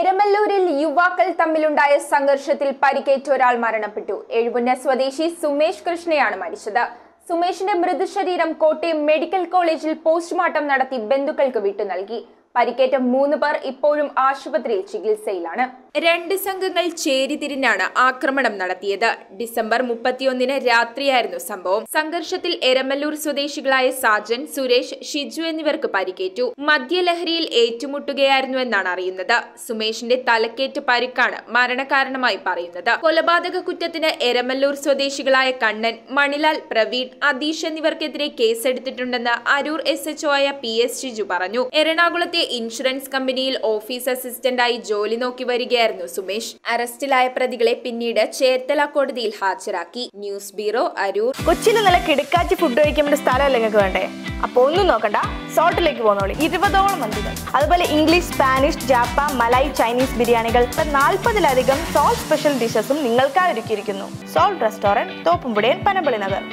എരമല്ലൂരിൽ യുവാക്കൾ തമ്മിലുണ്ടായ സംഘർഷത്തിൽ പരിക്കേറ്റ ഒരാൾ മരണപ്പെട്ടു എഴുപുന്ന സ്വദേശി സുമേഷ് കൃഷ്ണയാണ് മരിച്ചത് സുമേഷിന്റെ മൃതശരീരം കോട്ടയം മെഡിക്കൽ കോളേജിൽ പോസ്റ്റ്മോർട്ടം നടത്തി ബന്ധുക്കൾക്ക് വിട്ടു നൽകി പരിക്കേറ്റ മൂന്ന് പേർ ഇപ്പോഴും ആശുപത്രിയിൽ ചികിത്സയിലാണ് രണ്ട് സംഘങ്ങൾ ചേരിതിരിഞ്ഞാണ് ആക്രമണം നടത്തിയത് ഡിസംബർ മുപ്പത്തിയൊന്നിന് രാത്രിയായിരുന്നു സംഭവം സംഘർഷത്തിൽ എരമല്ലൂർ സ്വദേശികളായ സാജൻ സുരേഷ് ഷിജു എന്നിവർക്ക് പരിക്കേറ്റു മദ്യലഹരിയിൽ ഏറ്റുമുട്ടുകയായിരുന്നു എന്നാണ് അറിയുന്നത് സുമേഷിന്റെ തലക്കേറ്റ് പരിക്കാണ് മരണകാരണമായി പറയുന്നത് കൊലപാതക കുറ്റത്തിന് എരമല്ലൂർ സ്വദേശികളായ കണ്ണൻ മണിലാൽ പ്രവീൺ അദീഷ് എന്നിവർക്കെതിരെ കേസെടുത്തിട്ടുണ്ടെന്ന് അരൂർ എസ് എച്ച്ഒ ആയ പി എസ് ഷിജു പറഞ്ഞു എറണാകുളത്തെ ഇൻഷുറൻസ് കമ്പനിയിൽ ഓഫീസ് അസിസ്റ്റന്റായി ജോലി നോക്കി വരികയായിരുന്നു സുമേഷ് അറസ്റ്റിലായ പ്രതികളെ പിന്നീട് ചേർത്തല കോടതിയിൽ ഹാജരാക്കി ന്യൂസ് ബ്യൂറോ അരൂർ കൊച്ചിയിൽ നല്ല കിടക്കാച്ചി ഫുഡ് കഴിക്കാൻ വേണ്ടി സ്ഥലമല്ലേ നിങ്ങൾക്ക് വേണ്ടേ അപ്പൊ ഒന്നും നോക്കണ്ട സോൾട്ടിലേക്ക് പോന്നോളി ഇരുപതോളം മന്തികൾ അതുപോലെ ഇംഗ്ലീഷ് സ്പാനിഷ് ജാപ്പ മലായ് ചൈനീസ് ബിരിയാണികൾ നാൽപ്പതിലധികം സോൾട്ട് സ്പെഷ്യൽ ഡിഷസും നിങ്ങൾക്കായി ഒരുക്കിയിരിക്കുന്നു സോൾട്ട് റെസ്റ്റോറന്റ് തോപ്പുംപുടിയൻ പനമ്പള്ളി നഗർ